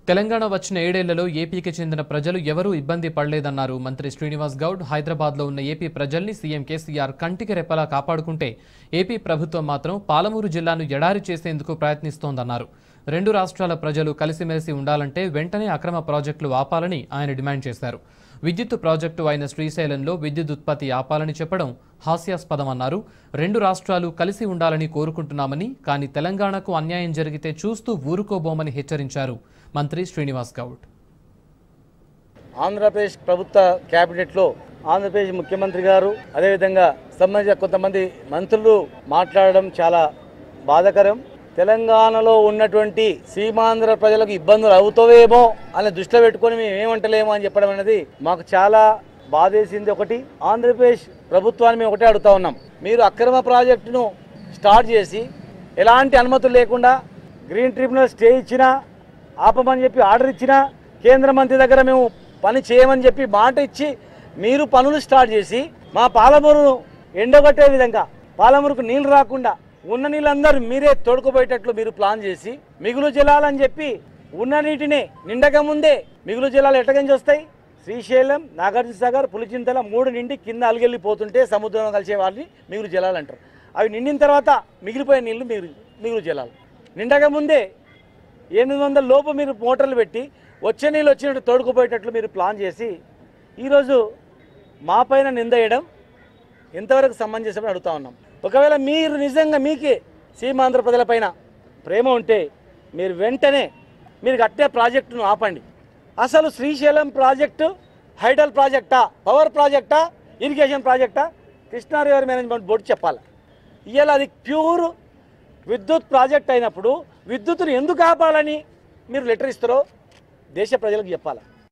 తెలంగాణ వచ్చిన ఏడేళ్లలో ఏపీకి చెందిన ప్రజలు ఎవరూ ఇబ్బంది పడలేదన్నారు మంత్రి శ్రీనివాస్ గౌడ్ హైదరాబాద్లో ఉన్న ఏపీ ప్రజల్ని సీఎం కేసీఆర్ కంటికి రెప్పలా కాపాడుకుంటే ఏపీ ప్రభుత్వం మాత్రం పాలమూరు జిల్లాను ఎడారి చేసేందుకు ప్రయత్నిస్తోందన్నారు రెండు రాష్ట్రాల ప్రజలు కలిసిమెలిసి ఉండాలంటే వెంటనే అక్రమ ప్రాజెక్టులు ఆపాలని ఆయన డిమాండ్ చేశారు విద్యుత్ ప్రాజెక్టు అయిన శ్రీశైలంలో విద్యుత్ ఉత్పత్తి ఆపాలని చెప్పడం హాస్యాస్పదమన్నారు రెండు రాష్ట్రాలు కలిసి ఉండాలని కోరుకుంటున్నామని కానీ తెలంగాణకు అన్యాయం జరిగితే చూస్తూ ఊరుకోబోమని హెచ్చరించారు మంత్రి శ్రీనివాస్ గౌడ్ ఆంధ్రప్రదేశ్ ప్రభుత్వ క్యాబినెట్లో ఆంధ్రప్రదేశ్ ముఖ్యమంత్రి గారు అదేవిధంగా సంబంధించిన కొంతమంది మంత్రులు మాట్లాడడం చాలా బాధాకరం తెలంగాణలో ఉన్నటువంటి సీమాంధ్ర ప్రజలకు ఇబ్బందులు అవుతావేమో అని దృష్టిలో పెట్టుకొని మేము ఏమంటలేమో అని చెప్పడం అనేది మాకు చాలా బాధేసింది ఒకటి ఆంధ్రప్రదేశ్ ప్రభుత్వాన్ని మేము ఒకటే అడుగుతా ఉన్నాం మీరు అక్రమ ప్రాజెక్టును స్టార్ట్ చేసి ఎలాంటి అనుమతులు లేకుండా గ్రీన్ ట్రిబ్యునల్ స్టే ఇచ్చినా ఆపమని చెప్పి ఆర్డర్ ఇచ్చినా కేంద్ర మంత్రి దగ్గర మేము పని చేయమని చెప్పి మాట ఇచ్చి మీరు పనులు స్టార్ట్ చేసి మా పాలమూరును ఎండగొట్టే విధంగా పాలమూరుకు నీళ్లు రాకుండా ఉన్న నీళ్ళందరూ మీరే తోడుకుపోయేటట్లు మీరు ప్లాన్ చేసి మిగులు జలాలని చెప్పి ఉన్న నీటిని నిండక ముందే మిగులు జలాలు ఎట్టగంచి వస్తాయి శ్రీశైలం నాగార్జున సాగర్ పులిచింతల మూడు నిండి కింద అలిగెళ్ళిపోతుంటే సముద్రం కలిసే వారిని మిగులు జలాలు అంటారు అవి నిండిన తర్వాత మిగిలిపోయే నీళ్లు మిగులు మిగులు జలాలు నిండక ముందే ఎనిమిది వందల లోపు మీరు మోటార్లు పెట్టి వచ్చే నీళ్ళు వచ్చినట్టు తోడుకుపోయేటట్లు మీరు ప్లాన్ చేసి ఈరోజు మా పైన నింద వేయడం ఎంతవరకు సమంజసమని అడుగుతా ఉన్నాం ఒకవేళ మీరు నిజంగా మీకే సీమాంధ్ర ప్రజలపైన ప్రేమ ఉంటే మీరు వెంటనే మీరు కట్టే ప్రాజెక్టును ఆపండి అసలు శ్రీశైలం ప్రాజెక్టు హైడల్ ప్రాజెక్టా పవర్ ప్రాజెక్టా ఇరిగేషన్ ప్రాజెక్టా కృష్ణా రివర్ మేనేజ్మెంట్ బోర్డు చెప్పాలి ఇవాళ అది ప్యూర్ విద్యుత్ ప్రాజెక్ట్ అయినప్పుడు విద్యుత్తును ఎందుకు ఆపాలని మీరు లెటర్ ఇస్తారో దేశ ప్రజలకు చెప్పాలి